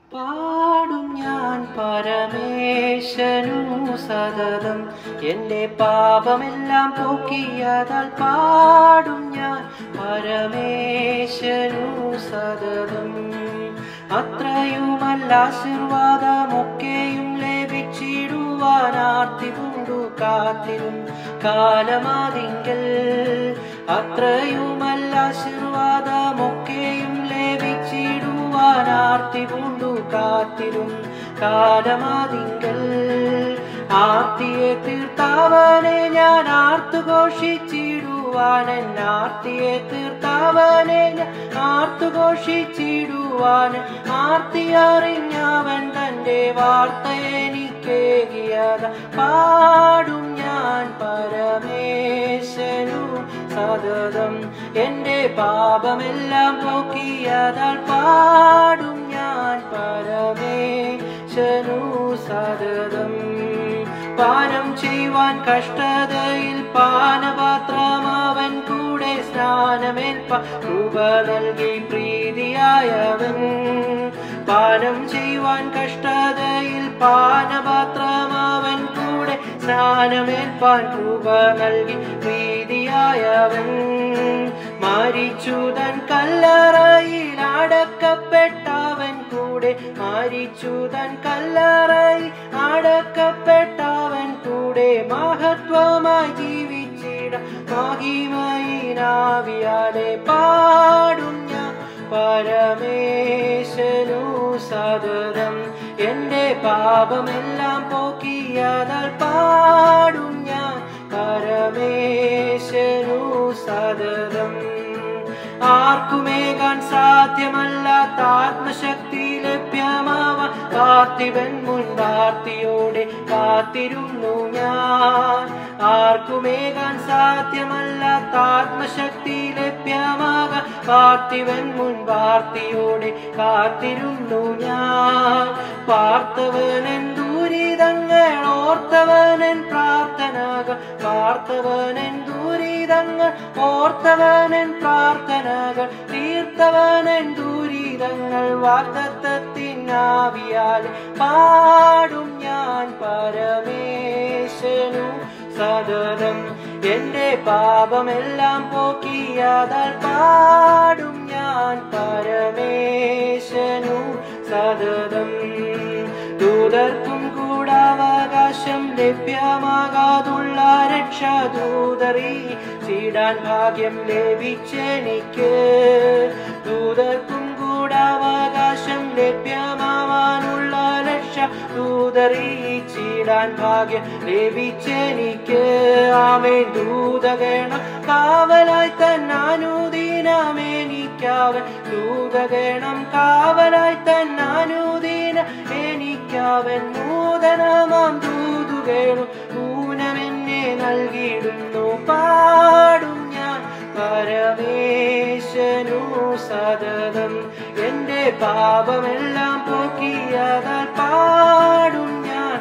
പാടും ഞാൻ പരമേശനു സതതം എൻ്റെ പാപമെല്ലാം പോക്കിയതാൽ പാടും ഞാൻ പരമേശനു സതതം അത്രയുമല്ല ആശീർവാദമൊക്കെയും ലഭിച്ചിടുവാൻ ആർത്തി കൊണ്ടു കാത്തിരും കാലമാതിങ്കൽ അത്രയുമല്ല ആശീർവാദമൊക്കെയും ലഭിച്ചിടുവാൻ ആർത്തി കൊണ്ടു കാത്തിരും കാലമാതിങ്കൽ ആർത്തിയെ തീർത്താവനെ ഞാൻ ആർത്തു ഘോഷിച്ചിടുവാൻ ആർത്തിയെ തീർത്താവനെ ഞാൻ ആർത്തു ഘോഷിച്ചിടുവാൻ ആർത്തി അറിഞ്ഞവൻ തന്റെ വാർത്ത എനിക്കേകിയത പാടും ഞാൻ പരമേശനു സതതം എൻ്റെ പാപമെല്ലാം പോക്കിയതാൽ പാടും ഞാൻ പരമേശനു സതതം പാനം ചെയ്യുവാൻ കഷ്ടതയിൽ പാനപാത്രം അവൻ കൂടെ സ്നാനമേൽപ്പ രൂപ നൽകി പ്രീതിയായവൻ പാനം ചെയ്യുവാൻ കഷ്ടതയിൽ പാനപാത്രം അവൻ കൂടെ സ്നാനമേൽപ്പാൻ രൂപ നൽകി പ്രീതിയായവൻ മരിച്ചു തൻ കല്ലറയിൽ അടക്കപ്പെട്ടവൻ കൂടെ മരിച്ചു തൻ കല്ലറയിൽ അടക്കപ്പെട്ടവൻ കൂടെ മഹത്വമായി ജീവിച്ചിട മഹിമയിനാവിയാലെ പാടും ഞാൻ പരമേശനു സതതം എൻ്റെ പാപമെല്ലാം പോക്കിയതാൽ പാടും ഞാൻ പരമേശനു സതതം ആർക്കുമേകാൻ സാധ്യമല്ലാത്ത ആത്മശക്തി ലഭ്യമാവാൻ കാത്തിവൻ മുൻപാർത്തിയോടെ കാത്തിരുന്നു ഞാൻ ആർക്കുമേകാൻ സാധ്യമല്ലാത്ത ആത്മശക്തി ലഭ്യമാകാൻ കാത്തിവൻ മുൻപാർത്തിയോടെ കാത്തിരുന്നു ഞാൻ പാർത്തവനൻ ദൂരിതങ്ങൾ ഓർത്തവനൻ പ്രാർത്ഥനകൾ പാർത്തവനൻ ദൂരിതങ്ങൾ ഓർത്തവനൻ പ്രാർത്ഥനകൾ തീർത്തവനൻ ദൂരിതങ്ങൾ വാഗ്ദത്തത്തിനാവിയാൽ പാടും ഞാൻ പരമേശനു സതതം എൻ്റെ പാപമെല്ലാം പോക്കിയതാൽ പാടും ഞാൻ പരമേശനു സതതം ദൂതർക്കും കൂടാവകാശം ലഭ്യമാകാതുള്ള രക്ഷാദൂതറി ചീടാൻ ഭാഗ്യം ലഭിച്ചെനിക്ക് ദൂതർക്കും കൂടാവകാശം ലഭ്യമാവാനുള്ള രക്ഷ ദൂതറിയിച്ചിടാൻ ഭാഗ്യം ലഭിച്ചെനിക്ക് ആമേ ദൂതഗണം കാവലായി തന്നാനുദീനമേനിക്കാവൻ ദൂതഗണം കാവലായി തന്നാനുദീന എനിക്കവൻ നൂതനമാം ദൂതുകേണു ഊനമെന്നെ നൽകിയിടുന്നു പാടും ഞാൻ പരമേശനു സതതം എൻ്റെ പാപമെല്ലാം പോക്കിയതാൽ പാടും ഞാൻ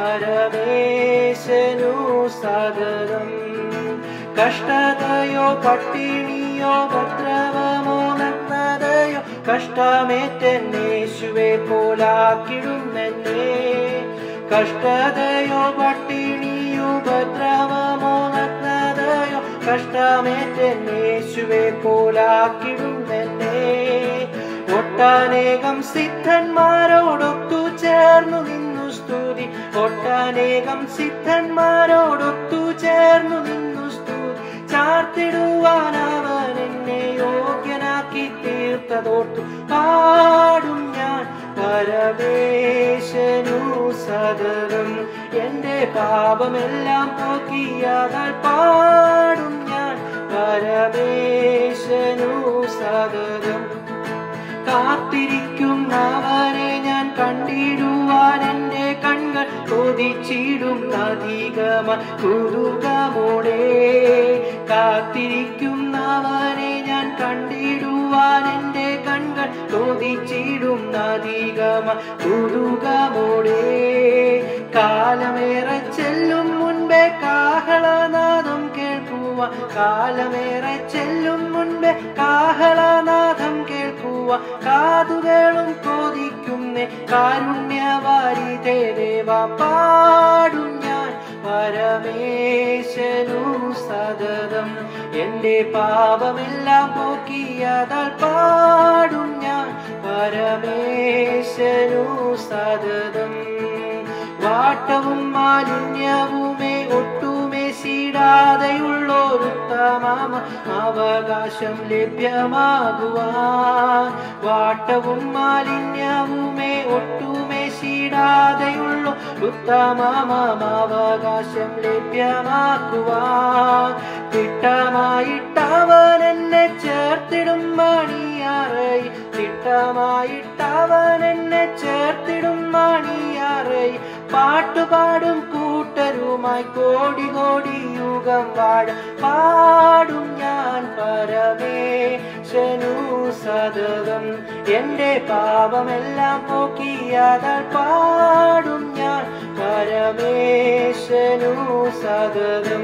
പരമേശനു സതതം കഷ്ടതയോ പട്ടിണിയോ ഭദ്രവമോ നഗ്നതയോ കഷ്ടമേറ്റേശുവെ പോലാക്കിടുന്നെന്നെ കഷ്ടതയോ പട്ടിണിയോ ഭദ്രവമോ നഗ്നതയോ കഷ്ടമേറ്റേശുവെ പോലാക്കിടുന്നെന്നെ ഒട്ടാനേകം സിദ്ധന്മാരോടൊത്തു ചേർന്നു നിന്നു സ്തുതി ഒട്ടാനേകം സിദ്ധന്മാരോടൊത്തു ചേർന്നു നിന്നു സ്തുതി ചാർത്തിടുവാൻ അവൻ എന്നെ യോഗ്യനാക്കി തീർത്തതോർത്തു പാടും ഞാൻ പരമേശനു സദരം എൻ്റെ പാപമെല്ലാം പോക്കിയതാൽ പാടും ഞാൻ പരമേശനു സദരം കാത്തിരിക്കുന്നവനെ ഞാൻ കണ്ടിടുവാൻ എൻ്റെ കണ്ണുകൾ കൊതിച്ചിടും അധികമ കുതുകമോടെ കാത്തിരിക്കുന്നവനെ ഞാൻ കണ്ടിടുവാൻ എൻ്റെ കണ്ണുകൾ കൊതിച്ചിടും അധികമ കുതുകമോടെ കാലമേറെ ചെല്ലും മുൻപേ കാഹളനാദം കേൾക്കുവാൻ കേൾക്കുവാൻ കാലമേറെ ചെല്ലും മുൻപേ കാഹളനാഥം കേൾക്കുവാൻ കാതുകളും കൊതിക്കുന്നേ കാരുണ്യവാരിതേ ദേവ പാടും ഞാൻ പരമേശനു സതതം എന്റെ പാപമെല്ലാം പോക്കിയതാൽ പാടും ഞാൻ പരമേശനു സതതം വാട്ടവും മാലിന്യവുമേ ഒട്ടുമേ സീടാതെയുള്ളൊരുത്തമാമ അവകാശം ലഭ്യമാകുവാൻ വാട്ടവും മാലിന്യവുമേ ഒട്ടുമേ സീടാതെയുള്ള ഉത്തമാമം അവകാശം ലഭ്യമാക്കുവാൻ തിട്ടമായിട്ടവൻ എന്നെ ചേർത്തിടും മണിയാറൈ തിട്ടമായിട്ടവൻ എന്നെ ചേർത്തിടും മണിയാറൈ പാട്ടുപാടും കൂട്ടരുമായി കോടി കോടി യുഗം വാഴ പാടും ഞാൻ പരമേശനു സതതം എന്റെ പാപമെല്ലാം പോക്കിയതാൽ പാടും ഞാൻ പരമേശനു സതതം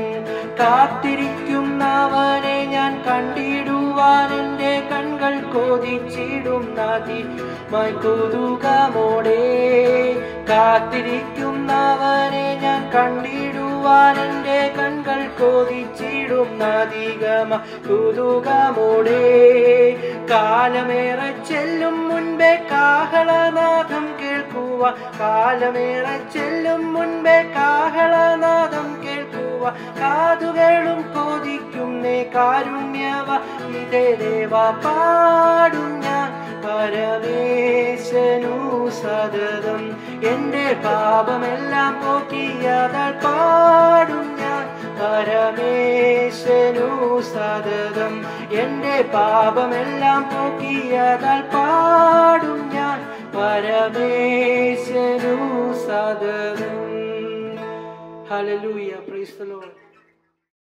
കാത്തിരിക്കുന്നവനെ ഞാൻ കണ്ടിടുവാൻ എൻ്റെ കൺകൾ കൊതിച്ചിടും നദി മൈകുതുകമോടെ കാത്തിരിക്കുന്നവനെ ഞാൻ കണ്ടിടുവാൻ എൻ്റെ കൺകൾ കൊതിച്ചിടും നദികമ കുതുകമോടെ കാലമേറെ ചെല്ലും മുൻപേ കാഹളനാഥം കേൾക്കുക കാലമേറെ ചെല്ലും മുൻപേ കാഹളനാഥം കേൾക്കുക കാതുകളും കൊതിക്കുന്നേ കാരുണ്യവ ഇതേ ദേവ പാടും ഞാൻ പരമേശനു സതതം എന്റെ പാപമെല്ലാം പോക്കിയതാൽ പാടും ഞാൻ പരമേശനു സതതം എന്റെ പാപമെല്ലാം പോക്കിയതാൽ പാടും ഞാൻ പരമേശനു സതതം ഹല്ലേലൂയ പ്രൈസ് ദി ലോർഡ്